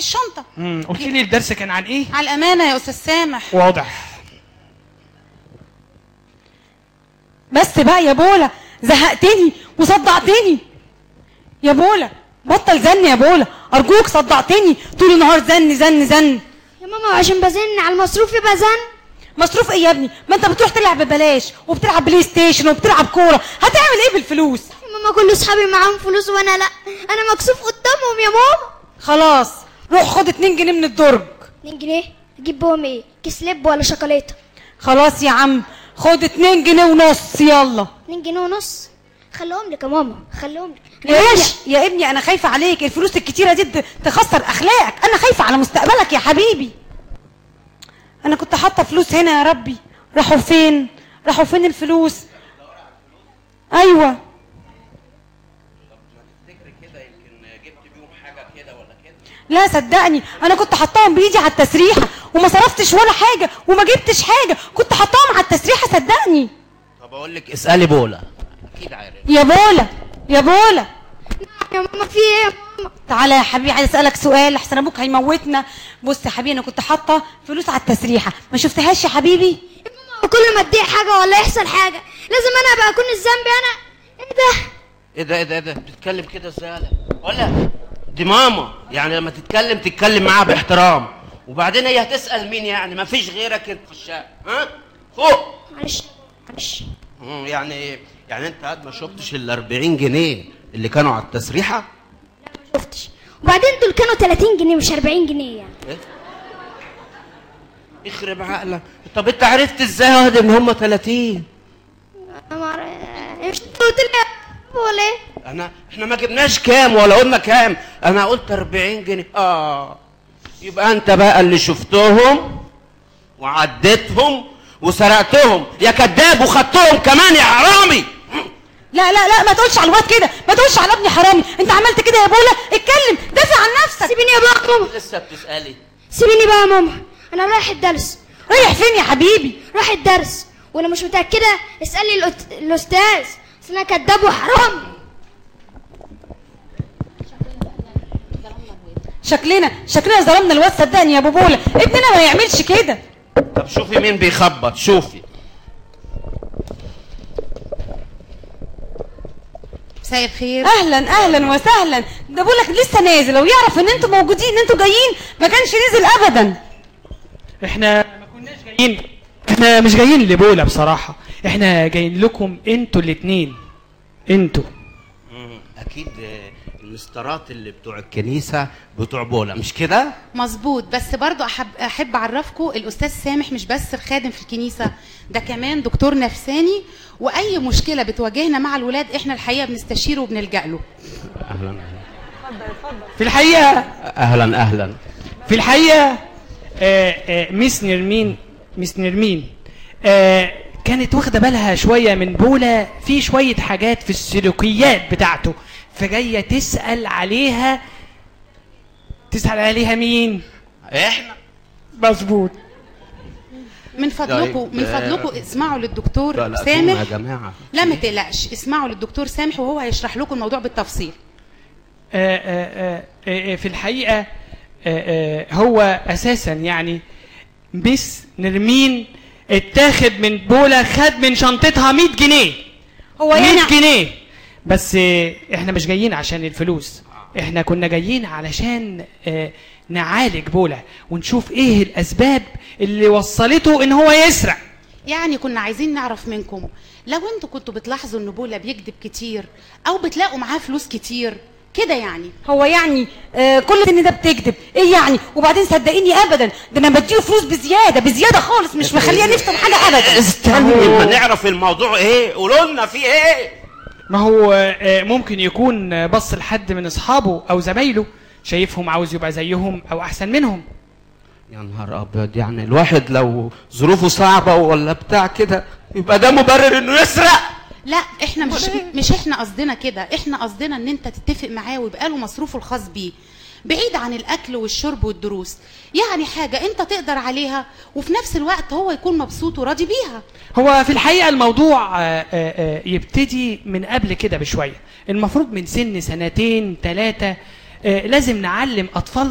الشنطه امم قلت لي الدرس كان عن ايه على الامانه يا استاذ سامح واضح بس بقى يا بولا زهقتني وصدعتني يا بولا بطل زن يا بولا ارجوك صدعتني طول النهار زن زن زن يا ماما عشان بزن على المصروف يبقى زن مصروف ايه يا ابني ما انت بتروح تلعب ببلاش وبتلعب بلاي ستيشن وبتلعب كوره هتعمل ايه بالفلوس يا ماما كل اصحابي معاهم فلوس وانا لا انا مكسوف قدامهم يا ماما خلاص روح خد 2 جنيه من الدرج 2 جنيه اجيب بهم ايه كيس لب ولا شوكولاته خلاص يا عم خد 2 جنيه ونص يلا 2 جنيه ونص خليهم لك يا ماما خليهم لك يا ابني يا ابني انا خايفه عليك الفلوس الكتيره دي ت- تخسر اخلاقك انا خايفه على مستقبلك يا حبيبي انا كنت حاطه فلوس هنا يا ربي راحوا فين راحوا فين الفلوس ايوه لا صدقني انا كنت حطاهم بايدي على التسريحه وما صرفتش ولا حاجه وما جبتش حاجه كنت حطاهم على التسريحه صدقني طب اقول لك اسالي بولا اكيد عارف يا بولا يا بولا يا ماما في ايه يا ماما تعالى يا حبيبي عايز اسالك سؤال احسن ابوك هيموتنا بص يا حبيبي انا كنت حاطه فلوس على التسريحه ما شفتهاش يا حبيبي يا ماما كل ما تضيع حاجه ولا يحصل حاجه لازم انا ابقى اكون الذنب انا ايه ده ايه ده ايه ده ايه ده بتتكلم كده ازاي يالا؟ ولا دي ماما يعني لما تتكلم تتكلم معاها باحترام وبعدين هي هتسال مين يعني ما فيش غيرك انت في الشارع ها فوق معلش معلش مم، يعني ايه يعني انت قاعد ما شفتش ال 40 جنيه اللي كانوا على التسريحه ما شفتش وبعدين دول كانوا 30 جنيه مش 40 جنيه يعني ايه يخرب عقلك طب انت عرفت ازاي يا واد ان هم 30 انا ما أعرف- مش انت قلت لي ولا ايه انا احنا ما جبناش كام ولا قلنا كام انا قلت 40 جنيه اه يبقى انت بقى اللي شفتهم وعديتهم وسرقتهم يا كذاب وخدتهم كمان يا حرامي لا لا لا ما تقولش على الواد كده ما تقولش على ابني حرامي انت عملت كده يا بولا اتكلم دافع عن نفسك سيبيني يا بقى يا ماما لسه بتسالي سيبيني بقى يا ماما انا رايح الدرس رايح فين يا حبيبي رايح الدرس وانا مش متاكده اسالي الأت- الاستاذ اصل انا كداب وحرامي شكلنا شكلنا ظلمنا الواد صدقني يا ابو بولا ابننا ما يعملش كده طب شوفي مين بيخبط شوفي مساء الخير اهلا اهلا وسهلا ده بقول لك لسه نازل لو يعرف ان انتوا موجودين ان انتوا جايين ما كانش نزل ابدا احنا ما كناش جايين احنا مش جايين لبولا بصراحه احنا جايين لكم انتوا الاتنين انتوا اكيد آه، المسترات اللي بتوع الكنيسه بتوع بولا مش كده مظبوط بس برضو احب احب اعرفكم الاستاذ سامح مش بس خادم في الكنيسه ده كمان دكتور نفساني واي مشكله بتواجهنا مع الولاد احنا الحقيقه بنستشيره وبنلجا له اهلا في الحقيقه اهلا اهلا في الحقيقه آه آه ميس نرمين ميس نرمين آه كانت واخده بالها شويه من بولا في شويه حاجات في السلوكيات بتاعته فجايه تسال عليها تسال عليها مين احنا مظبوط من فضلكم طيب، من آه، فضلكم اسمعوا للدكتور لا لا يا سامح جماعه لا ما تقلقش اسمعوا للدكتور سامح وهو هيشرح لكم الموضوع بالتفصيل آه، آه، آه، آه، في الحقيقة آه، آه، هو أساسا يعني مس نرمين اتاخد من بولا خد من شنطتها 100 جنيه هو 100 يعني جنيه بس آه، احنا مش جايين عشان الفلوس احنا كنا جايين علشان آه، نعالج بولا ونشوف ايه الاسباب اللي وصلته ان هو يسرق يعني كنا عايزين نعرف منكم لو انتوا كنتوا بتلاحظوا ان بولا بيكذب كتير او بتلاقوا معاه فلوس كتير كده يعني هو يعني آه كل ان ده بتكذب ايه يعني وبعدين صدقيني ابدا ده انا بديله فلوس بزياده بزياده خالص مش مخليه نفهم حاجه ابدا استني ما نعرف الموضوع ايه قولوا لنا في ايه ما هو آه، ممكن يكون آه، بص لحد من اصحابه او زمايله شايفهم عاوز يبقى زيهم او احسن منهم يا نهار ابيض يعني الواحد لو ظروفه صعبه ولا بتاع كده يبقى ده مبرر انه يسرق لا احنا مش مش احنا قصدنا كده احنا قصدنا ان انت تتفق معاه ويبقى له مصروفه الخاص بيه بعيد عن الاكل والشرب والدروس يعني حاجه انت تقدر عليها وفي نفس الوقت هو يكون مبسوط وراضي بيها هو في الحقيقه الموضوع آه، آه، آه، يبتدي من قبل كده بشويه المفروض من سن سنتين ثلاثه لازم نعلم اطفال